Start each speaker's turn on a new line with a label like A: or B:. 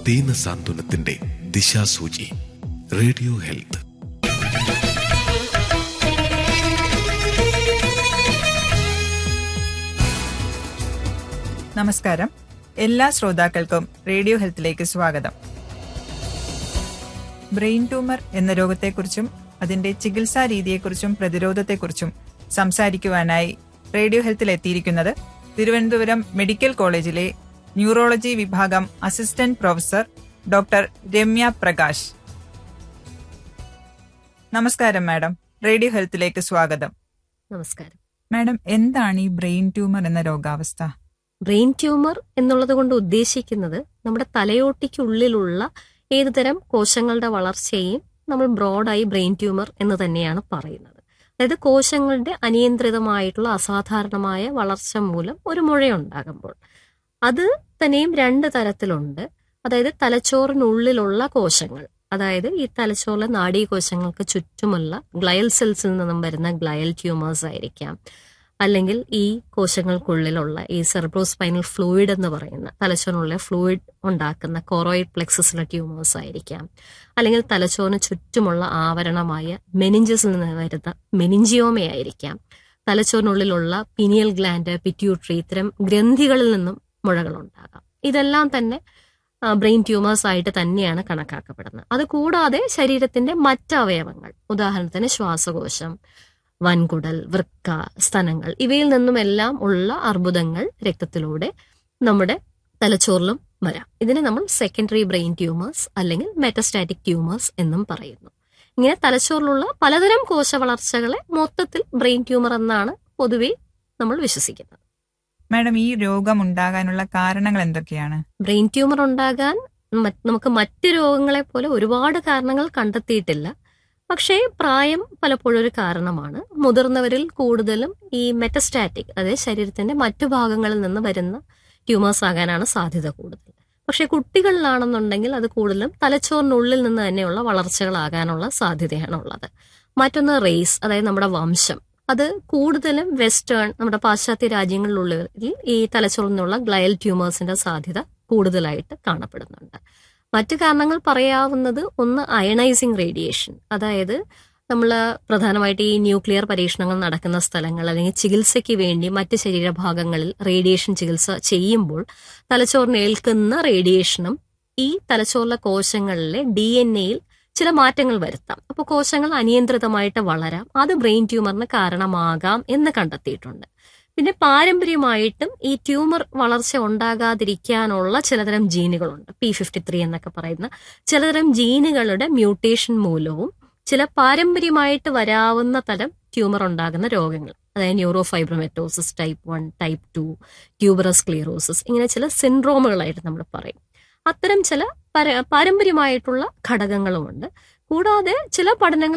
A: ദീന സാന്ത്വനത്തിന്റെ ദിശാസൂചി radio health
B: നമസ്കാരം എല്ലാ ശ്രോതാക്കൾക്കും റേഡിയോ ഹെൽത്തിലേക്ക് സ്വാഗതം ബ്രെയിൻ ട്യൂമർ എന്ന രോഗത്തെക്കുറിച്ചും അതിന്റെ ചികിത്സാ രീതിയെക്കുറിച്ചും പ്രതിരോധത്തെക്കുറിച്ചും സംസാരിക്കുവാനായി റേഡിയോ ഹെൽത്തിൽ എത്തിയിരിക്കുന്നത് തിരുവനന്തപുരം മെഡിക്കൽ കോളേജിലെ ന്യൂറോളജി വിഭാഗം assistant professor doctor Ramya Prakash നമസ്കാരം മാഡം റേഡിയോ ഹെൽത്തിലേക്ക് സ്വാഗതം
C: നമസ്കാരം
B: മാഡം എന്താണ് ഈ ബ്രെയിൻ ട്യൂമർ എന്ന രോഗാവസ്ഥ
C: ബ്രെയിൻ ട്യൂമർ എന്നുള്ളത് കൊണ്ട് ഉദ്ദേശിക്കുന്നത് നമ്മുടെ തലയോട്ടിക്കുള്ളിലുള്ള ഏതുതരം കോശങ്ങളുടെ വളർച്ചയെയും നമ്മൾ ബ്രോഡായി ബ്രെയിൻ ട്യൂമർ എന്ന് തന്നെയാണ് പറയുന്നത് അതായത് കോശങ്ങളുടെ അനിയന്ത്രിതമായിട്ടുള്ള അസാധാരണമായ വളർച്ച മൂലം ഒരു മുഴയുണ്ടാകുമ്പോൾ അത് തന്നെയും രണ്ട് തരത്തിലുണ്ട് അതായത് തലച്ചോറിനുള്ളിലുള്ള കോശങ്ങൾ അതായത് ഈ തലച്ചോറിലെ നാഡീകോശങ്ങൾക്ക് ചുറ്റുമുള്ള ഗ്ലയൽ സെൽസിൽ നിന്നും വരുന്ന ഗ്ലയൽ ട്യൂമേഴ്സ് ആയിരിക്കാം അല്ലെങ്കിൽ ഈ കോശങ്ങൾക്കുള്ളിലുള്ള ഈ സെർബ്രോസ്പൈനൽ ഫ്ലൂയിഡ് എന്ന് പറയുന്ന തലച്ചോറിനുള്ള ഫ്ലൂയിഡ് ഉണ്ടാക്കുന്ന കൊറോയിഡ് പ്ലെക്സസിലെ ട്യൂമേഴ്സ് ആയിരിക്കാം അല്ലെങ്കിൽ തലച്ചോറിന് ചുറ്റുമുള്ള ആവരണമായ മെനിഞ്ചസിൽ നിന്ന് വരുന്ന മെനിഞ്ചിയോമയായിരിക്കാം തലച്ചോറിനുള്ളിലുള്ള പിനിയൽ ഗ്ലാൻഡ് പിറ്റ്യൂട്ടറി ഇത്തരം ഗ്രന്ഥികളിൽ നിന്നും മുഴകളുണ്ടാകാം ഇതെല്ലാം തന്നെ ബ്രെയിൻ ട്യൂമേഴ്സ് ആയിട്ട് തന്നെയാണ് കണക്കാക്കപ്പെടുന്നത് അത് കൂടാതെ ശരീരത്തിന്റെ മറ്റ് അവയവങ്ങൾ ഉദാഹരണത്തിന് ശ്വാസകോശം വൻകുടൽ വൃക്ക സ്തനങ്ങൾ ഇവയിൽ നിന്നുമെല്ലാം ഉള്ള അർബുദങ്ങൾ രക്തത്തിലൂടെ നമ്മുടെ തലച്ചോറിലും വരാം ഇതിനെ നമ്മൾ സെക്കൻഡറി ബ്രെയിൻ ട്യൂമേഴ്സ് അല്ലെങ്കിൽ മെറ്റസ്റ്റാറ്റിക് ട്യൂമേഴ്സ് എന്നും പറയുന്നു ഇങ്ങനെ തലച്ചോറിലുള്ള പലതരം കോശ വളർച്ചകളെ മൊത്തത്തിൽ ബ്രെയിൻ ട്യൂമർ എന്നാണ് പൊതുവെ നമ്മൾ വിശ്വസിക്കുന്നത്
B: മാഡം ഈ രോഗം ഉണ്ടാകാനുള്ള കാരണങ്ങൾ എന്തൊക്കെയാണ്
C: ബ്രെയിൻ ട്യൂമർ ഉണ്ടാകാൻ മറ്റ് നമുക്ക് മറ്റ് രോഗങ്ങളെ പോലെ ഒരുപാട് കാരണങ്ങൾ കണ്ടെത്തിയിട്ടില്ല പക്ഷേ പ്രായം പലപ്പോഴും ഒരു കാരണമാണ് മുതിർന്നവരിൽ കൂടുതലും ഈ മെറ്റസ്റ്റാറ്റിക് അതായത് ശരീരത്തിന്റെ മറ്റു ഭാഗങ്ങളിൽ നിന്ന് വരുന്ന ട്യൂമേഴ്സ് ആകാനാണ് സാധ്യത കൂടുതൽ പക്ഷേ കുട്ടികളിലാണെന്നുണ്ടെങ്കിൽ അത് കൂടുതലും തലച്ചോറിനുള്ളിൽ നിന്ന് തന്നെയുള്ള വളർച്ചകളാകാനുള്ള സാധ്യതയാണ് ഉള്ളത് മറ്റൊന്ന് റേസ് അതായത് നമ്മുടെ വംശം അത് കൂടുതലും വെസ്റ്റേൺ നമ്മുടെ പാശ്ചാത്യ രാജ്യങ്ങളിലുള്ളവരിൽ ഈ തലച്ചോറിൽ നിന്നുള്ള ഗ്ലയൽ ട്യൂമേഴ്സിന്റെ സാധ്യത കൂടുതലായിട്ട് കാണപ്പെടുന്നുണ്ട് മറ്റു കാരണങ്ങൾ പറയാവുന്നത് ഒന്ന് അയണൈസിങ് റേഡിയേഷൻ അതായത് നമ്മൾ പ്രധാനമായിട്ട് ഈ ന്യൂക്ലിയർ പരീക്ഷണങ്ങൾ നടക്കുന്ന സ്ഥലങ്ങൾ അല്ലെങ്കിൽ ചികിത്സയ്ക്ക് വേണ്ടി മറ്റ് ശരീരഭാഗങ്ങളിൽ റേഡിയേഷൻ ചികിത്സ ചെയ്യുമ്പോൾ തലച്ചോറിന് ഏൽക്കുന്ന റേഡിയേഷനും ഈ തലച്ചോറിലെ കോശങ്ങളിലെ ഡി എൻ എയിൽ ചില മാറ്റങ്ങൾ വരുത്താം അപ്പോൾ കോശങ്ങൾ അനിയന്ത്രിതമായിട്ട് വളരാം അത് ബ്രെയിൻ ട്യൂമറിന് കാരണമാകാം എന്ന് കണ്ടെത്തിയിട്ടുണ്ട് പിന്നെ പാരമ്പര്യമായിട്ടും ഈ ട്യൂമർ വളർച്ച ഉണ്ടാകാതിരിക്കാനുള്ള ചിലതരം ജീനുകളുണ്ട് പി ഫിഫ്റ്റി ത്രീ എന്നൊക്കെ പറയുന്ന ചിലതരം ജീനുകളുടെ മ്യൂട്ടേഷൻ മൂലവും ചില പാരമ്പര്യമായിട്ട് വരാവുന്ന തരം ട്യൂമർ ഉണ്ടാകുന്ന രോഗങ്ങൾ അതായത് neuro fibromatosis type one type two tuberous sclerosis ഇങ്ങനെ ചില സിൻഡ്രോമുകളായിട്ട് നമ്മൾ പറയും അത്തരം ചില പാരമ്പര്യമായിട്ടുള്ള ഘടകങ്ങളുമുണ്ട് കൂടാതെ ചില പഠനങ്ങൾ